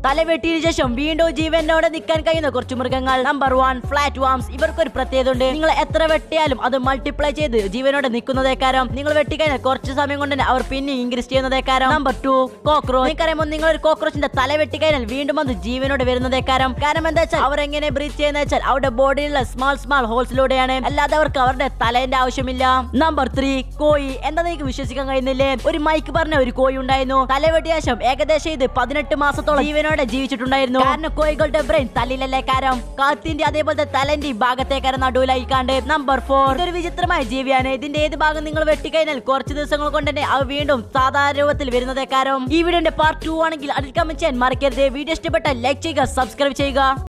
തല വെട്ടിയതിനു ശേഷം വീണ്ടും ജീവനോടെ നിൽക്കാൻ കഴിയുന്ന കുറച്ച് മൃഗങ്ങൾ നമ്പർ വൺ ഫ്ലാറ്റ് വാംസ് ഇവർക്ക് ഒരു പ്രത്യേകത ഉണ്ട് നിങ്ങൾ എത്ര വെട്ടിയാലും അത് മൾട്ടിപ്ലൈ ചെയ്ത് ജീവനോടെ നിൽക്കുന്നതേക്കാരം നിങ്ങൾ വെട്ടിക്കഴിഞ്ഞാൽ കുറച്ച് സമയം കൊണ്ട് തന്നെ അവർ പിന്നെ ഇൻക്രീസ് ചെയ്യുന്നതേക്കാരം നമ്പർ ടു കോക്രോച്ച് നിങ്ങൾക്കറിയുമ്പോൾ നിങ്ങൾ ഒരു കോക്രോച്ചിന്റെ തല വെട്ടിക്കഴിഞ്ഞാൽ വീണ്ടും അത് ജീവനോട് വരുന്നതേക്കാരം കാരണം എന്താ വെച്ചാൽ അവർ എങ്ങനെ ബ്രീത്ത് ചെയ്യുന്ന വെച്ചാൽ അവരുടെ ബോഡിയിലുള്ള സ്മാൾ സ്മാൾ ഹോൾസിലൂടെയാണ് അല്ലാതെ അവർക്ക് അവരുടെ തലേന്റെ ആവശ്യമില്ല നമ്പർ ത്രീ കോയി എന്താ നിങ്ങൾക്ക് വിശ്വസിക്കാൻ കഴിയുന്നില്ലേ ഒരു മൈക്ക് പറഞ്ഞ ഒരു കോയി ഉണ്ടായിരുന്നു തലവെട്ടിയ ശേഷം ഏകദേശം ഇത് പതിനെട്ട് മാസത്തോളം ജീവനോടെ ജീവിച്ചിട്ടുണ്ടായിരുന്നു കാരണം കോയികളുടെ ബ്രെയിൻ തലയിലല്ലേ കാരം കാത്തിന്റെ അതേപോലത്തെ തലന്റെ ഭാഗത്തേക്കാരം നടുവിലായി കാണ്ട് നമ്പർ ഫോർ ഇതൊരു വിചിത്രമായ ജീവിയാണ് ഇതിന്റെ ഏത് ഭാഗം നിങ്ങൾ വെട്ടിക്കഴിഞ്ഞാൽ കുറച്ച് ദിവസങ്ങൾ കൊണ്ട് തന്നെ അവ വീണ്ടും സാധാരണ രൂപത്തിൽ വരുന്നതേക്കാരം ഈ വീഡിയോന്റെ പാർട്ട് ടു ആണെങ്കിൽ അതിൽ കമന്റ് ചെയ്യാൻ മറക്കരുത് വീഡിയോ ഇഷ്ടപ്പെട്ടാൽ ലൈക്ക് ചെയ്യുക സബ്സ്ക്രൈബ് ചെയ്യുക